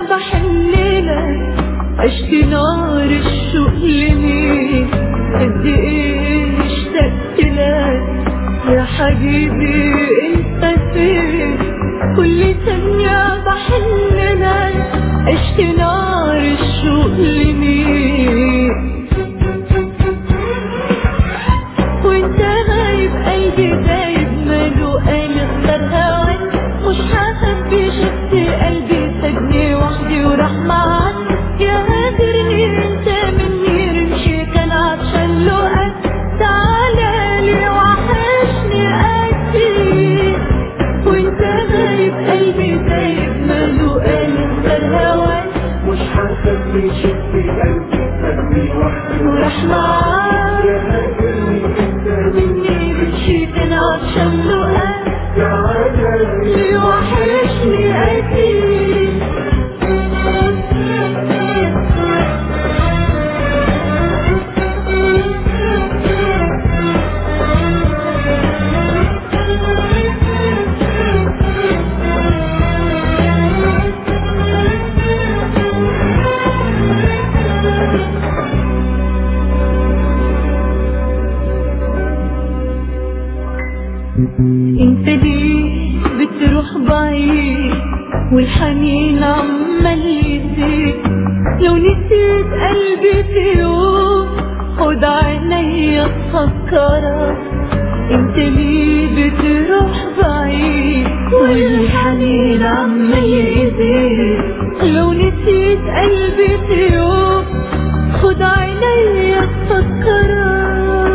بحللك عشت نار الشوق لمين قد ايه اشتقت لك يا حبيبي انت فين كل ثانية بحللك عشت نار الشوق لمين وانت غايب قلبي غايب ماله انا اختار هواك مش هخبي شفت قلبي سجني وحدي وراح معاك يا قادرني انت مني رمشي كان عطشان لقاك تعالى لي وحشني اكيد وانت غايب قلبي غايب ماله انا اختار هواك مش هخبي شفتي قلبي سابني وحدي وراح معاك يا هاجرني انت مني رمشي كان عطشان لقاك تعالى وحشني أكيد انت ليه بتروح بعيد والحنين عمال يزيد لو نسيت قلبي في يوم خد عينيا تفكرك انت ليه بتروح بعيد والحنين عمال يزيد لو نسيت قلبي في يوم خد عينيا تفكرك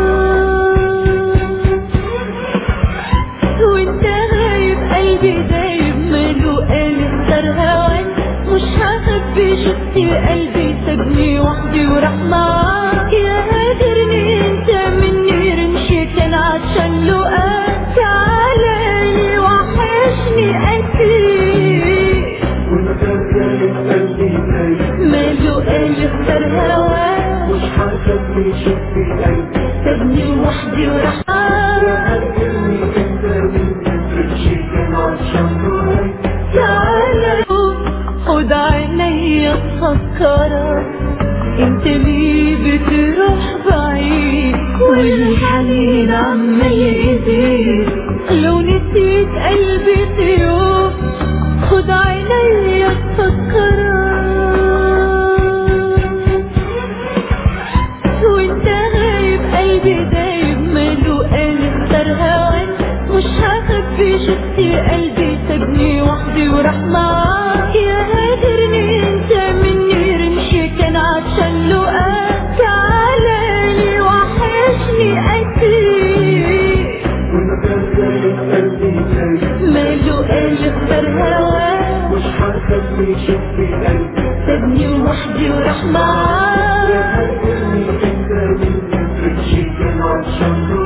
وانت غايب قلبي دايب ماله قال اختار هواك مش هخبي شفتي قلبي سابني وحدي وراح معاك يا قادرني انت مني رمشي كان عطشان لقاك تعالى لي وحشني اكيد وانت غايب قلبي غايب ماله قال اختار هواك مش هخبي شفتي قلبي سابني وحدي وراح يا معاك هاجرني انت مني تمشي كان عطشان لقاك تعالى خد عينيا تفكرك انت ليه بتروح بعيد والحنين عمال يزيد لو نسيت قلبي في يوم خد عينيا تفكرك وانت غايب قلبي دايب ماله قال اختار هواك مش هخبي شفتي قلبي سابني وحدي وراح معاك يا قادرني انت مني رمشي كان عطشان لقاك تعالى لي وحشني اكيد وانت غايب قلبي غايب ماله قال اختار هواك مش هخبي شفتي قلبي سابني وحدي وراح يا معاك هاجرني انت مني تمشي كان عطشان